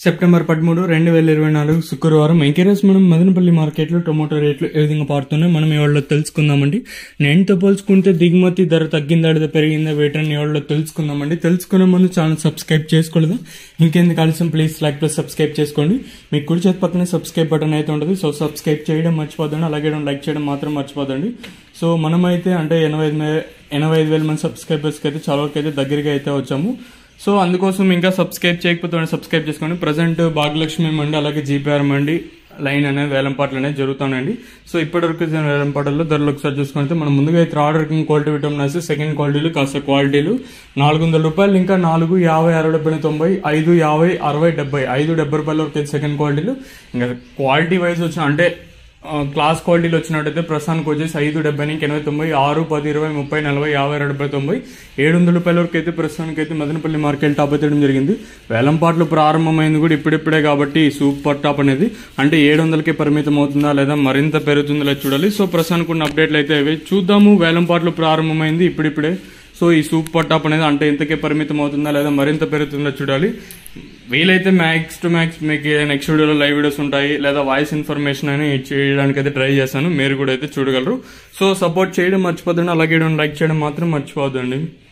September పదమూడు రెండు వేల ఇరవై నాలుగు శుక్రవారం ఎంకేరస్ మనం మదనపల్లి మార్కెట్లో టొమాటో రేట్లు ఏ విధంగా పారుతున్నాయి మనం ఇవాళ తెలుసుకుందామండి నేనుతో పోల్చుకుంటే దిగుమతి ధర తగ్గిందా లేదా పెరిగిందా వేటని ఇవాళ తెలుసుకుందామండి తెలుసుకునే ముందు ఛానల్ సబ్స్క్రైబ్ చేసుకోలేదు ఇంకెందుకు ఆలస్యం ప్లీజ్ లైక్ ప్లస్ సబ్స్క్రైబ్ చేసుకోండి మీకు కుడి చేతి పక్కనే సబ్స్క్రైబ్ బటన్ అయితే ఉంటుంది సో సబ్స్క్రైబ్ చేయడం మర్చిపోదండి అలాగే లైక్ చేయడం మాత్రం మర్చిపోదండి సో మనమైతే అంటే ఎనభై ఐదు మే- ఎనభై ఐదు వేల మంది సబ్స్క్రైబర్స్కి అయితే చాలా వరకు అయితే దగ్గరికి అయితే వచ్చాము సో అందుకోసం ఇంకా సబ్స్క్రైబ్ చేయకపోతే సబ్స్క్రైబ్ చేసుకోండి ప్రజెంట్ భాగ్యలక్ష్మి మండి అలాగే జీపీఆర్ మండి లైన్ అనేది వేలంపాట్లు అనేది జరుగుతున్నాయండి సో ఇప్పటివరకు జరిగిన వేలంపాటల్లో ధరలు ఒకసారి చూసుకుంటే మనం ముందుగా అయితే ఆర్డర్ క్వాలిటీ విటమిన్ సెకండ్ క్వాలిటీలు కాస్త క్వాలిటీలు నాలుగు వందల రూపాయలు ఇంకా నాలుగు యాభై అరవై డెబ్బై తొంభై ఐదు యాభై అరవై డెబ్బై ఐదు డెబ్బై రూపాయల వరకు అయితే సెకండ్ క్వాలిటీలు ఇంకా క్వాలిటీ వైజ్ వచ్చిన అంటే ఆ, క్లాస్ క్వాలిటీలో వచ్చినట్టయితే ప్రస్తుతానికి వచ్చేసి ఐదు డెబ్బై నుంచి ఎనభై తొంభై ఆరు పది ఇరవై ముప్పై నలభై యాభై డెబ్బై తొంభై ఏడు వందల రూపాయల వరకు అయితే ప్రస్తుతానికి అయితే మదనపల్లి మార్కెట్ టాప్ అయితే జరిగింది వేలంపాట్లు ప్రారంభమైంది కూడా ఇప్పుడిప్పుడే కాబట్టి సూపర్ టాప్ అనేది అంటే ఏడు వందలకే పరిమితం అవుతుందా లేదా మరింత పెరుగుతుందా లేదా చూడాలి సో ప్రస్తుతానికి ఉన్న అప్డేట్లు అయితే ఇవి చూద్దాము వేలంపాట్లు ప్రారంభమైంది ఇప్పుడిప్పుడే సో ఈ సూపర్ టాప్ అనేది అంటే ఇంతకే పరిమితం అవుతుందా లేదా మరింత పెరుగుతుందా చూడాలి వీలైతే మ్యాక్స్ టు మ్యాక్స్ మీకు నెక్స్ట్ వీడియోలో లైవ్ వీడియోస్ ఉంటాయి లేదా వాయిస్ ఇన్ఫర్మేషన్ అని చేయడానికి అయితే ట్రై చేశాను మీరు కూడా అయితే చూడగలరు సో సపోర్ట్ చేయడం మర్చిపోద్దండి అలాగే లైక్ చేయడం మాత్రం మర్చిపోద్దండి